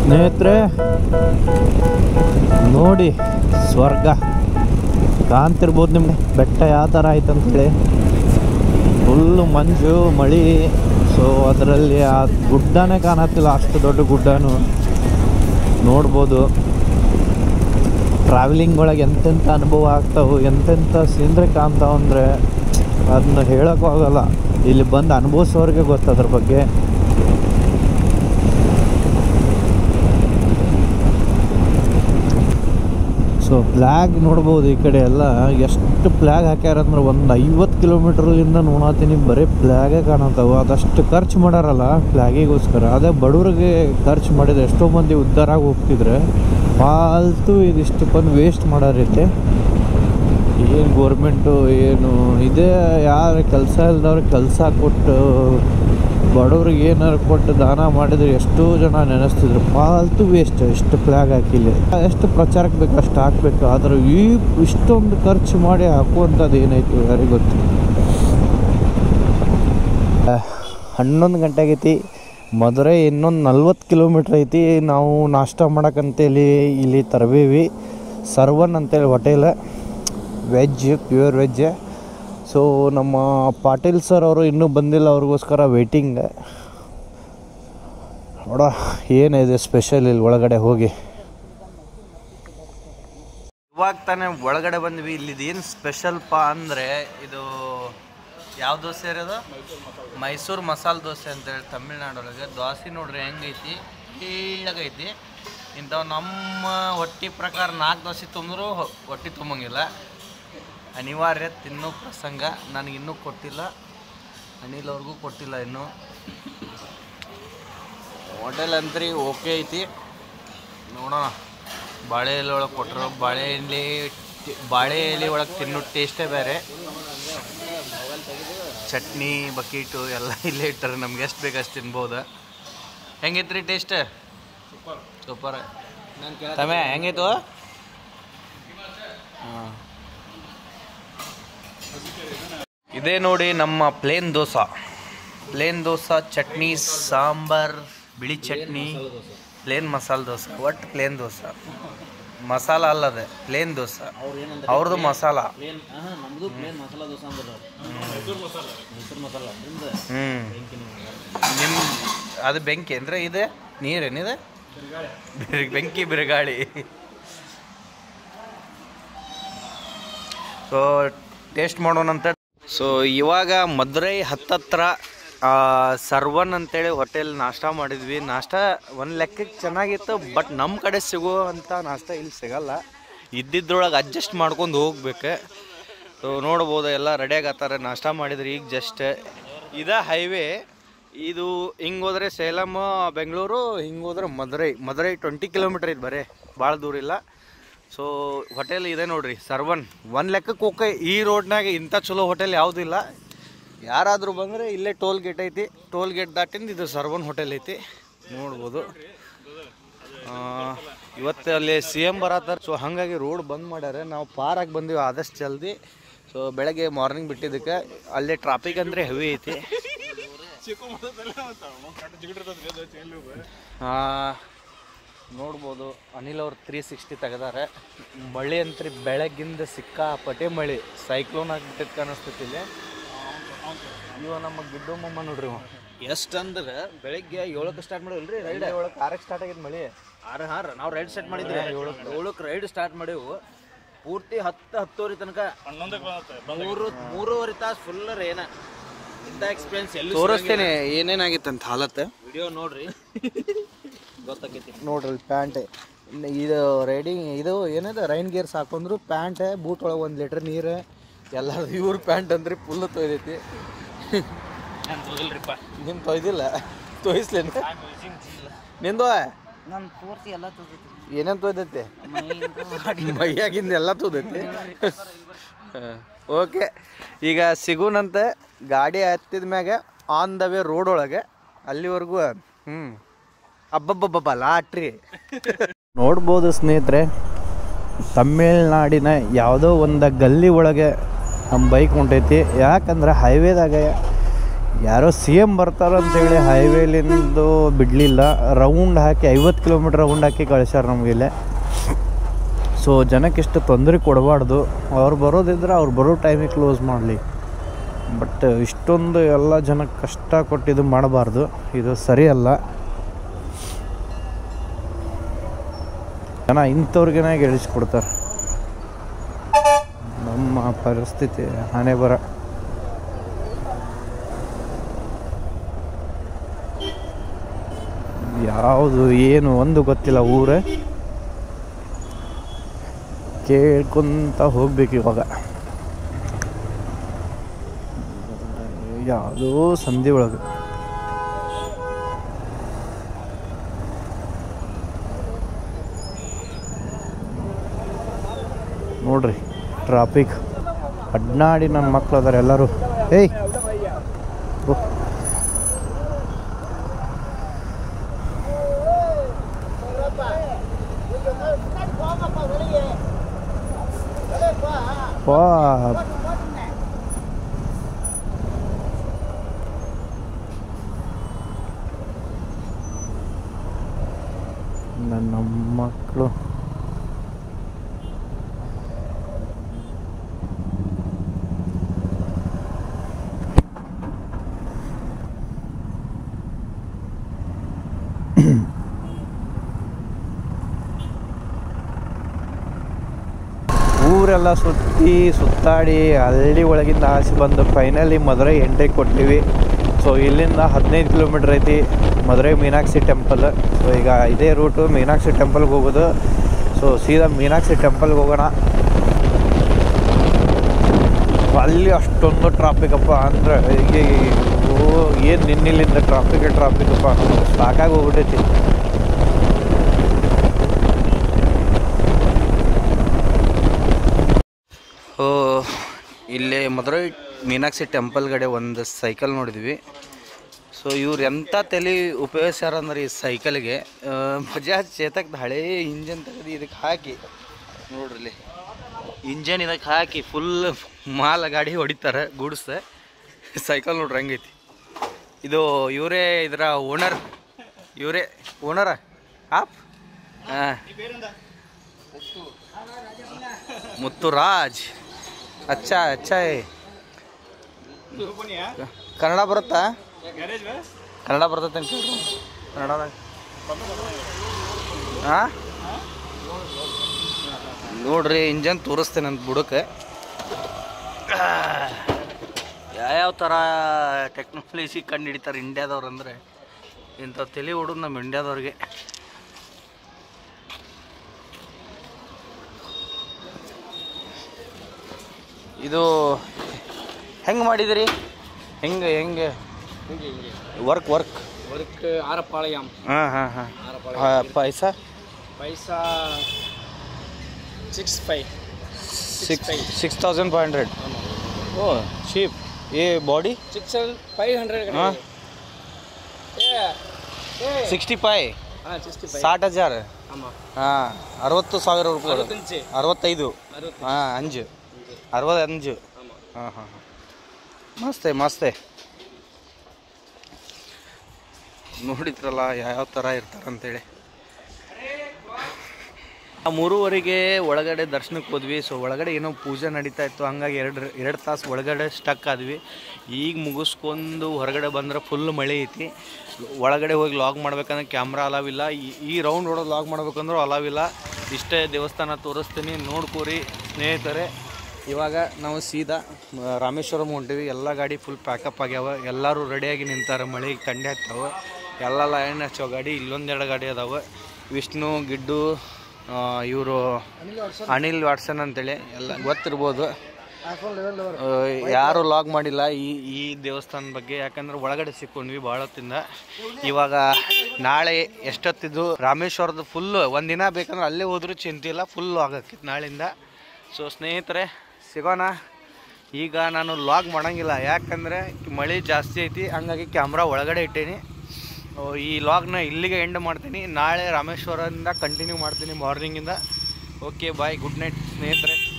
ಸ್ನೇಹಿತರೆ ನೋಡಿ ಸ್ವರ್ಗ ಕಾಣ್ತಿರ್ಬೋದು ನಿಮ್ಗೆ ಬೆಟ್ಟ ಯಾವ ಥರ ಆಯ್ತು ಅಂತೇಳಿ ಫುಲ್ಲು ಮಂಜು ಮಳೆ ಸೊ ಅದರಲ್ಲಿ ಆ ಗುಡ್ಡನೇ ಕಾಣತ್ತಿಲ್ಲ ಅಷ್ಟು ದೊಡ್ಡ ಗುಡ್ಡನು ನೋಡ್ಬೋದು ಟ್ರಾವೆಲಿಂಗ್ ಒಳಗೆ ಎಂತೆಂಥ ಅನುಭವ ಆಗ್ತಾವೆ ಎಂತೆಂಥ ಸೀನ್ರಿ ಕಾಣ್ತಾವ ಅಂದರೆ ಅದನ್ನ ಹೇಳೋಕ್ಕೂ ಆಗಲ್ಲ ಇಲ್ಲಿ ಬಂದು ಅನುಭವಿಸೋರಿಗೆ ಗೊತ್ತು ಅದ್ರ ಬಗ್ಗೆ ಸೊ ಫ್ಲ್ಯಾಗ್ ನೋಡ್ಬೋದು ಈ ಕಡೆ ಎಲ್ಲ ಎಷ್ಟು ಫ್ಲ್ಯಾಗ್ ಹಾಕ್ಯಾರ ಅಂದ್ರೆ ಒಂದು ಐವತ್ತು ಕಿಲೋಮೀಟ್ರಿಂದ ನೋಡತ್ತೀನಿ ಬರೀ ಫ್ಲ್ಯಾಗೇ ಕಾಣತ್ತಾವ ಅದಷ್ಟು ಖರ್ಚು ಮಾಡ್ಯಾರಲ್ಲ ಫ್ಲ್ಯಾಗಿಗೋಸ್ಕರ ಅದೇ ಬಡವ್ರಿಗೆ ಖರ್ಚು ಮಾಡಿದ್ರೆ ಎಷ್ಟೋ ಮಂದಿ ಉದ್ಧಾರ ಆಗಿ ಹೋಗ್ತಿದ್ರೆ ಫಾಲ್ತು ಇದಿಷ್ಟು ಬಂದು ವೇಸ್ಟ್ ಮಾಡಾರೈತೆ ಏನು ಗೋರ್ಮೆಂಟು ಏನು ಇದೇ ಯಾರು ಕೆಲಸ ಇಲ್ದವ್ರಿಗೆ ಕೆಲಸ ಕೊಟ್ಟು ಬಡವ್ರಿಗೆ ಏನಾರು ಕೊಟ್ಟು ದಾನ ಮಾಡಿದ್ರೆ ಎಷ್ಟೋ ಜನ ನೆನೆಸ್ತಿದ್ರು ಫಾಲ್ತು ವೇಸ್ಟ್ ಎಷ್ಟು ಫ್ಲ್ಯಾಗ್ ಹಾಕಿಲ್ಲ ಎಷ್ಟು ಪ್ರಚಾರಕ್ಕೆ ಬೇಕು ಅಷ್ಟು ಹಾಕ್ಬೇಕು ಆದ್ರೆ ಈ ಇಷ್ಟೊಂದು ಖರ್ಚು ಮಾಡಿ ಹಾಕುವಂಥದ್ದು ಏನಾಯ್ತು ಯಾರಿಗೆ ಗೊತ್ತು ಹನ್ನೊಂದು ಗಂಟೆ ಆಗೈತಿ ಮದುರೈ ಇನ್ನೊಂದು ನಲ್ವತ್ತು ಕಿಲೋಮೀಟ್ರ್ ಐತಿ ನಾವು ನಾಷ್ಟ ಮಾಡಕ್ಕಂತೇಳಿ ಇಲ್ಲಿ ತರಬೇವಿ ಸರ್ವನ್ ಅಂತೇಳಿ hotel veg pure veg so ನಮ್ಮ ಪಾಟೀಲ್ ಸರ್ ಅವರು ಇನ್ನೂ ಬಂದಿಲ್ಲ ಅವ್ರಿಗೋಸ್ಕರ ವೇಟಿಂಗ್ ನೋಡ ಏನಿದೆ ಸ್ಪೆಷಲ್ ಇಲ್ಲಿ ಒಳಗಡೆ ಹೋಗಿ ಇವಾಗ ತಾನೇ ಒಳಗಡೆ ಬಂದ್ವಿ ಇಲ್ಲಿದು ಏನು ಸ್ಪೆಷಲ್ಪ ಅಂದರೆ ಇದು ಯಾವ ದೋಸೆ ಇರೋದು ಮೈಸೂರು ಮಸಾಲೆ ದೋಸೆ ಅಂತೇಳಿ ತಮಿಳ್ನಾಡೊಳಗೆ ದೋಸೆ ನೋಡ್ರಿ ಹೆಂಗೈತಿ ಟೀಳಗೈತಿ ಇಂಥವು ನಮ್ಮ ಹೊಟ್ಟಿ ಪ್ರಕಾರ ನಾಲ್ಕು ದೋಸೆ ತುಂಬಿದ್ರು ಹೊಟ್ಟಿ ತುಂಬಂಗಿಲ್ಲ ಅನಿವಾರ್ಯ ತಿನ್ನೋ ಪ್ರಸಂಗ ನನಗೆ ಇನ್ನೂ ಕೊಟ್ಟಿಲ್ಲ ಅನಿಲ್ ಅವ್ರಿಗೂ ಕೊಟ್ಟಿಲ್ಲ ಇನ್ನೂ ಹೋಟೆಲ್ ಅಂತ್ರಿ ಓಕೆ ಐತಿ ನೋಡೋಣ ಬಾಳೆ ಎಲೆ ಒಳಗೆ ಕೊಟ್ಟರು ಬಾಳೆ ಎಲೆ ಬಾಳೆ ಎಲೆ ಒಳಗೆ ತಿನ್ನೋ ಟೇಸ್ಟೇ ಬೇರೆ ಚಟ್ನಿ ಬಕೀಟು ಎಲ್ಲ ಇಲ್ಲೇ ಇಟ್ಟಾರೆ ನಮ್ಗೆ ಎಷ್ಟು ಬೇಕು ಅಷ್ಟು ತಿನ್ಬೋದು ಹೆಂಗೈತ್ರಿ ಟೇಸ್ಟ್ ಸೂಪರ್ ತಮೆ ಹೆಂಗೈತು ಹಾಂ ಇದೇ ನೋಡಿ ನಮ್ಮ ಪ್ಲೇನ್ ದೋಸೆ ಪ್ಲೇನ್ ದೋಸೆ ಚಟ್ನಿ ಸಾಂಬಾರ್ ಬಿಳಿ ಚಟ್ನಿ ಪ್ಲೇನ್ ಮಸಾಲೆ ದೋಸೆ ಒಟ್ಟು ಪ್ಲೇನ್ ದೋಸೆ ಮಸಾಲ ಅಲ್ಲದೆ ಪ್ಲೇನ್ ದೋಸೆ ಅವ್ರದ್ದು ಮಸಾಲ ನಮ್ದು ಪ್ಲೇನ್ ಮಸಾಲ ದೋಸೆ ಅಂದ್ರೆ ಮೈಸೂರು ಮಸಾಲ ನಿಮ್ದು ಹ್ಞೂ ನಿಮ್ಮ ಅದು ಬೆಂಕಿ ಅಂದರೆ ಇದೆ ನೀರೇನಿದೆ ಬಿರ್- ಬೆಂಕಿ ಬಿರುಗಾಳಿ ಸೊ ಟೇಸ್ಟ್ ಮಾಡೋಣಂತ ಸೊ ಇವಾಗ ಮದುರೈ ಹತ್ತತ್ರ ಆ, ಸರ್ವನ್ ಅಂತೇಳಿ ಹೋಟೆಲ್ ನಾಷ್ಟ ಮಾಡಿದ್ವಿ ನಾಷ್ಟ ಒಂದು ಲೆಕ್ಕಕ್ಕೆ ಚೆನ್ನಾಗಿತ್ತು ಬಟ್ ನಮ್ಮ ಕಡೆ ಸಿಗುವಂಥ ನಾಷ್ಟ ಇಲ್ಲಿ ಸಿಗಲ್ಲ ಇದ್ದಿದ್ರೊಳಗೆ ಅಡ್ಜಸ್ಟ್ ಮಾಡ್ಕೊಂಡು ಹೋಗ್ಬೇಕು ಸೊ ನೋಡ್ಬೋದು ಎಲ್ಲ ರೆಡಿಯಾಗತ್ತಾರೆ ನಾಷ್ಟ ಮಾಡಿದ್ರಿ ಈಗ ಜಸ್ಟ್ ಇದ ಹೈವೇ ಇದು ಹಿಂಗೆ ಹೋದ್ರೆ ಸೇಲಮ್ ಬೆಂಗಳೂರು ಹಿಂಗೆ ಹೋದ್ರೆ ಮದುರೈ ಮದುರೈ ಟ್ವೆಂಟಿ ಕಿಲೋಮೀಟ್ರ್ ಇದು ಬರೀ ಭಾಳ ದೂರ ಇಲ್ಲ ಸೊ ಹೋಟೆಲ್ ಇದೆ ನೋಡ್ರಿ ಸರ್ವನ್ ಒಂದು ಲೆಕ್ಕಕ್ಕೆ ಓಕೆ ಈ ರೋಡ್ನಾಗ ಇಂಥ ಚಲೋ ಹೋಟೆಲ್ ಯಾವುದೂ ಇಲ್ಲ ಯಾರಾದರೂ ಬಂದರೆ ಇಲ್ಲೇ ಟೋಲ್ ಗೇಟ್ ಐತಿ ಟೋಲ್ ಗೇಟ್ ದಾಟಿಂದ ಇದು ಸರ್ವನ್ ಹೋಟೆಲ್ ಐತಿ ನೋಡ್ಬೋದು ಆ, ಇವತ್ತು ಅಲ್ಲಿ ಸಿ ಎಮ್ ಬರತ್ತಾರ ಸೊ ಹಾಗಾಗಿ ರೋಡ್ ಬಂದ್ ಮಾಡ್ಯಾರ ನಾವು ಪಾರಾಗಿ ಬಂದೀವಿ ಆದಷ್ಟು ಜಲ್ದಿ ಸೊ ಬೆಳಗ್ಗೆ ಮಾರ್ನಿಂಗ್ ಬಿಟ್ಟಿದ್ದಕ್ಕೆ ಅಲ್ಲೇ ಟ್ರಾಫಿಕ್ ಅಂದರೆ ಹೆವಿ ಐತಿ ಆ, ನೋಡ್ಬೋದು ಅನಿಲ್ ಅವ್ರು ತ್ರೀ ಸಿಕ್ಸ್ಟಿ ತೆಗೆದಾರೆ ಮಳೆ ಅಂತ್ರಿ ಬೆಳಗ್ಗಿಂದ ಸಿಕ್ಕಾಪಟ್ಟೆ ಮಳೆ ಸೈಕ್ಲೋನ್ ಆಗ್ಬಿಟ್ಟಿದ್ ಕಾಣಿಸ್ತೈತಿ ಇಲ್ಲಿ ಇವ ನಮ್ಮ ಗಿಡ್ಡು ಮಮ್ಮ ನೋಡ್ರಿ ಇವ ಎಷ್ಟು ಅಂದ್ರೆ ಬೆಳಿಗ್ಗೆ ಏಳಕ್ಕೆ ಸ್ಟಾರ್ಟ್ ಮಾಡಿವಲ್ರಿ ರೈಡ್ ಒಳಗೆ ಕಾರಕ್ಕೆ ಸ್ಟಾರ್ಟ್ ಆಗಿದ್ ಮಳೆ ಆರು ಹಾರ ನಾವು ರೈಡ್ ಸ್ಟಾರ್ಟ್ ಮಾಡಿದ್ರಿ ಏಳಕ್ಕೆ ರೈಡ್ ಸ್ಟಾರ್ಟ್ ಮಾಡಿವು ಪೂರ್ತಿ ಹತ್ತು ಹತ್ತುವರೆ ತನಕ ಮೂರು ಮೂರುವರೆ ತಾಸು ಫುಲ್ ರೇನ ಇಂಥ ಎಕ್ಸ್ಪೀರಿಯನ್ಸ್ ಎಲ್ಲಿ ತೋರಿಸ್ತೇನೆ ಏನೇನಾಗಿತ್ತಂತ ಹಾಲತ್ ವಿಡಿಯೋ ನೋಡ್ರಿ ಗೊತ್ತಾಕೈತಿ ನೋಡ್ರಿ ಪ್ಯಾಂಟ್ ಇದು ರೈಡಿಂಗ್ ಇದು ಏನಿದೆ ರೈನ್ ಗೇರ್ಸ್ ಹಾಕೊಂಡ್ರು ಪ್ಯಾಂಟ್ ಬೂಟ್ ಒಳಗೆ ಒಂದು ಲೀಟ್ರ್ ನೀರು ಎಲ್ಲ ಇವ್ರ ಪ್ಯಾಂಟ್ ಅಂದ್ರೆ ಫುಲ್ ತೊಯ್ದೈತಿ ನಾನು ತೋದಿಲ್ರಿಪ್ಪ ನಿಮ್ ತೊಯ್ದಿಲ್ಲ ತೊಯ್ಸ್ಲೇನು ನಿಂದು ನಾನು ಪೂರ್ತಿ ಎಲ್ಲ ತೋದೈತಿ ಏನೇನು ತೊಯ್ದೈತಿ ಮೈಯಾಗಿಂದ ಎಲ್ಲ ತೊದೈತಿ ಓಕೆ ಈಗ ಸಿಗುನಂತೆ ಗಾಡಿ ಹತ್ತಿದ ಮ್ಯಾಗ ಆನ್ ದ ವೇ ರೋಡ್ ಒಳಗೆ ಅಲ್ಲಿವರೆಗೂ ಹ್ಞೂ ಅಬ್ಬಬ್ಬಬ್ಬ ಲಾಟ್ರಿ ನೋಡ್ಬೋದು ಸ್ನೇಹಿತರೆ ತಮಿಳ್ನಾಡಿನ ಯಾವುದೋ ಒಂದು ಗಲ್ಲಿ ಒಳಗೆ ನಮ್ಮ ಬೈಕ್ ಹೊಂಟೈತಿ ಯಾಕಂದ್ರೆ ಹೈವೇದಾಗ ಯಾರೋ ಸಿ ಎಮ್ ಬರ್ತಾರ ಅಂತೇಳಿ ಹೈವೇಲಿಂದು ಬಿಡಲಿಲ್ಲ ರೌಂಡ್ ಹಾಕಿ ಐವತ್ತು ಕಿಲೋಮೀಟ್ರ್ ರೌಂಡ್ ಹಾಕಿ ಕಳಿಸ್ಯಾರ ನಮಗಿಲ್ಲೇ ಸೊ ಜನಕ್ಕೆ ಇಷ್ಟು ತೊಂದರೆ ಕೊಡಬಾರ್ದು ಅವ್ರು ಬರೋದಿದ್ರೆ ಅವ್ರು ಬರೋ ಟೈಮಿಗೆ ಕ್ಲೋಸ್ ಮಾಡಲಿ ಬಟ್ ಇಷ್ಟೊಂದು ಎಲ್ಲ ಜನಕ್ಕೆ ಕಷ್ಟ ಕೊಟ್ಟು ಇದು ಮಾಡಬಾರ್ದು ಇದು ಸರಿಯಲ್ಲ ಜನ ಇಂಥವ್ರಿಗೇನೆ ಗೆಳಿಸ್ಕೊಡ್ತಾರೆ ನಮ್ಮ ಪರಿಸ್ಥಿತಿ ಹಣೆ ಬರ ಯಾವುದು ಏನು ಒಂದು ಗೊತ್ತಿಲ್ಲ ಊರೇ ಕೇಳ್ಕೊಂತ ಹೋಗ್ಬೇಕು ಇವಾಗ ಯಾವುದೋ ಸಂಧಿ ಒಳಗೆ ನೋಡ್ರಿ ಟ್ರಾಫಿಕ್ ಅಡ್ನಾಡಿ ನನ್ನ ಮಕ್ಳು ಅದಾರ ಎಲ್ಲರೂ ಏಯ್ ಓ. ವಾ ನನ್ನ ಮಕ್ಕಳು ಊರೆಲ್ಲ ಸುತ್ತಿ ಸುತ್ತಾಡಿ ಹಳ್ಳಿ ಒಳಗಿಂದ ಆಸೆ ಬಂದು ಫೈನಲಿ ಮದುರೈ ಎಂಟ್ರಿ ಕೊಟ್ಟಿವಿ ಸೊ ಇಲ್ಲಿಂದ ಹದಿನೈದು ಕಿಲೋಮೀಟ್ರ್ ಐತಿ ಮದುರೈ ಮೀನಾಕ್ಷಿ ಟೆಂಪಲ್ ಸೊ ಈಗ ಇದೇ ರೂಟು ಮೀನಾಕ್ಷಿ ಟೆಂಪಲ್ಗೆ ಹೋಗೋದು ಸೊ ಸೀದಾ ಮೀನಾಕ್ಷಿ ಟೆಂಪಲ್ಗೆ ಹೋಗೋಣ ಅಲ್ಲಿ ಅಷ್ಟೊಂದು ಟ್ರಾಫಿಕ್ ಅಪ್ಪ ಅಂದ್ರೆ ಈಗ ಓ ಏನು ನಿನ್ನಿಲ್ಲಿಂದ ಟ್ರಾಫಿಕ್ ಟ್ರಾಫಿಕ್ ಅಪ್ಪ ಸಾಕಾಗಿ ಹೋಗ್ಬಿಟ್ಟೈತಿ ಓ ಇಲ್ಲಿ ಮದುರೈ ಮೀನಾಕ್ಷಿ ಟೆಂಪಲ್ ಕಡೆ ಒಂದು ಸೈಕಲ್ ನೋಡಿದ್ವಿ ಸೊ ಇವ್ರು ಎಂಥ ತಲೆ ಉಪಯೋಗಿಸ್ಯಾರ ಅಂದ್ರೆ ಈ ಸೈಕಲ್ಗೆ ಬಜಾಜ್ ಚೇತಕ್ದು ಹಳೇ ಇಂಜನ್ ತೆಗೆದು ಇದಕ್ಕೆ ಹಾಕಿ ನೋಡ್ರಿ ಇಲ್ಲಿ ಇಂಜನ್ ಇದಕ್ಕೆ ಹಾಕಿ ಫುಲ್ ಮಾಲ್ ಗಾಡಿ ಹೊಡಿತಾರೆ ಗೂಡ್ಸ್ ಸೈಕಲ್ ನೋಡ್ರಿ ಹಂಗೈತಿ ಇದು ಇವರೇ ಇದರ ಓನರ್ ಇವರೇ ಓನರ ಆಪ್ ಹಾಂ ಮುತ್ತುರಾಜ್ ಅಚ್ಚಾ ಅಚ್ಚಾ ಏ ಕನ್ನಡ ಬರುತ್ತಾ ಕನ್ನಡ ಬರ್ತೈತೆ ಅಂತ ಕೇಳ್ರಿ ಕನ್ನಡದಾಗ ಹಾಂ ನೋಡ್ರಿ ಇಂಜನ್ ತೋರಿಸ್ತೇನೆ ಅಂತ ಬುಡಕ್ಕೆ ಯಾವ್ಯಾವ ಥರ ಟೆಕ್ನಾಲಜಿ ಕಂಡು ಹಿಡಿತಾರೆ ಇಂಡ್ಯಾದವ್ರು ಅಂದರೆ ಇಂಥ ತಲೆ ಹೊಡೋದು ನಮ್ಮ ಇಂಡ್ಯಾದವ್ರಿಗೆ ಇದು ಹೆಂಗೆ ಮಾಡಿದಿರಿ ಹೆಂಗೆ ಹೆಂಗೆ ವರ್ಕ್ ವರ್ಕ್ ವರ್ಕ್ ಆರಪಾಳಯಂ ಹಾಂ ಹಾಂ ಹಾಂ ಪೈಸಾ ಪೈಸಾ six five six six thousand five hundred ಓ ಚೀಪ್ ಏ ಬಾಡಿ ಸಿಕ್ಸ್ ಫೈವ್ ಹಂಡ್ರೆಡ್ ಹಾಂ ಸಿಕ್ಸ್ಟಿ ಫೈವ್ ಹಾಂ ಸಿಕ್ಸ್ಟಿ ಸಾठ ಹಜಾರ್ ஆமாம் ಹಾಂ ಅರವತ್ತು ಸಾವಿರ ರೂಪಾಯಿ ಅರವತ್ತಂಚು ಅರವತ್ತೈದು ಅರವತ್ತು ಹಾಂ ಅಂಜು ಅರವತ್ತಂಜು ஆமாம் ಹಾಂ ಹಾಂ ಮಸ್ತೆ ಮಸ್ತೆ ನೋಡಿದ್ರಲ್ಲ ಯಾವ್ಯಾವ ಥರ ಇರ್ತಾರಂತೇಳಿ ಆ ಮೂರುವರೆಗೆ ಒಳಗಡೆ ದರ್ಶನಕ್ಕೆ ಹೋದ್ವಿ ಸೊ ಒಳಗಡೆ ಏನೋ ಪೂಜೆ ನಡೀತಾ ಇತ್ತು ಹಂಗಾಗಿ ಎರಡು ಎರಡು ತಾಸು ಒಳಗಡೆ ಸ್ಟಕ್ ಆದ್ವಿ ಈಗ ಮುಗಿಸ್ಕೊಂಡು ಹೊರಗಡೆ ಬಂದ್ರೆ ಫುಲ್ ಮಳೆ ಐತಿ ಒಳಗಡೆ ಹೋಗಿ ಲಾಗ್ ಮಾಡ್ಬೇಕಂದ್ರೆ ಕ್ಯಾಮ್ರಾ ಅಲಾವಿಲ್ಲ ಈ- ಈ ರೌಂಡ್ ಹೊಡೆದು ಲಾಗ್ ಮಾಡ್ಬೇಕಂದ್ರೂ ಅಲಾವಿಲ್ಲ ಇಷ್ಟೇ ದೇವಸ್ಥಾನ ತೋರಿಸ್ತೀನಿ ನೋಡ್ಕೋರಿ ಸ್ನೇಹಿತರೆ ಇವಾಗ ನಾವು ಸೀದಾ ಮ, ರಾಮೇಶ್ವರಂ ಹೊಂಟಿವಿ ಎಲ್ಲ ಗಾಡಿ ಫುಲ್ ಪ್ಯಾಕಪ್ ಆಗ್ಯಾವ ಎಲ್ಲರೂ ರೆಡಿಯಾಗಿ ನಿಂತಾರೆ ಮಳೆಗೆ ತಂಡಿ ಆಗ್ತಾವೆ ಎಲ್ಲ ಲೈನ್ ಹಚ್ಚೋ ಗಾಡಿ ಇಲ್ಲೊಂದೆರಡು ಗಾಡಿ ಅದಾವೆ ವಿಷ್ಣು ಗಿಡ್ಡು ಇವರು ಅನಿಲ್ ವಾಟ್ಸನ್ ಅಂತೇಳಿ ಎಲ್ಲ ಗೊತ್ತಿರ್ಬೋದು ಆ, ಯಾರು ಲಾಗ್ ಮಾಡಿಲ್ಲ ಈ ಈ ದೇವಸ್ಥಾನ ಬಗ್ಗೆ ಯಾಕಂದ್ರೆ ಒಳಗಡೆ ಸಿಕ್ಕೊಂಡ್ವಿ ಭಾಳ ಹೊತ್ತಿಂದ ಇವಾಗ ನಾಳೆ ಎಷ್ಟೊತ್ತಿದ್ದು ರಾಮೇಶ್ವರದ ಫುಲ್ ಒಂದಿನ ಬೇಕಂದ್ರೆ ಅಲ್ಲೇ ಹೋದ್ರೂ ಚಿಂತೆ ಇಲ್ಲ ಫುಲ್ ಆಗಕ್ಕೆ ನಾಳಿಂದ ಸೊ ಸ್ನೇಹಿತರೆ ಸಿಗೋಣ ಈಗ ನಾನು ಲಾಗ್ ಮಾಡಂಗಿಲ್ಲ ಯಾಕಂದರೆ ಮಳೆ ಜಾಸ್ತಿ ಐತಿ ಹಂಗಾಗಿ ಕ್ಯಾಮ್ರಾ ಒಳಗಡೆ ಇಟ್ಟೀನಿ ಓ, ಈ ಲಾಗ್ನ ಇಲ್ಲಿಗೆ ಎಂಡ್ ಮಾಡ್ತೀನಿ ನಾಳೆ ರಾಮೇಶ್ವರದಿಂದ ಕಂಟಿನ್ಯೂ ಮಾಡ್ತೀನಿ ಮಾರ್ನಿಂಗಿಂದ ಓಕೆ ಬಾಯ್ ಗುಡ್ ನೈಟ್ ಸ್ನೇಹಿತರೆ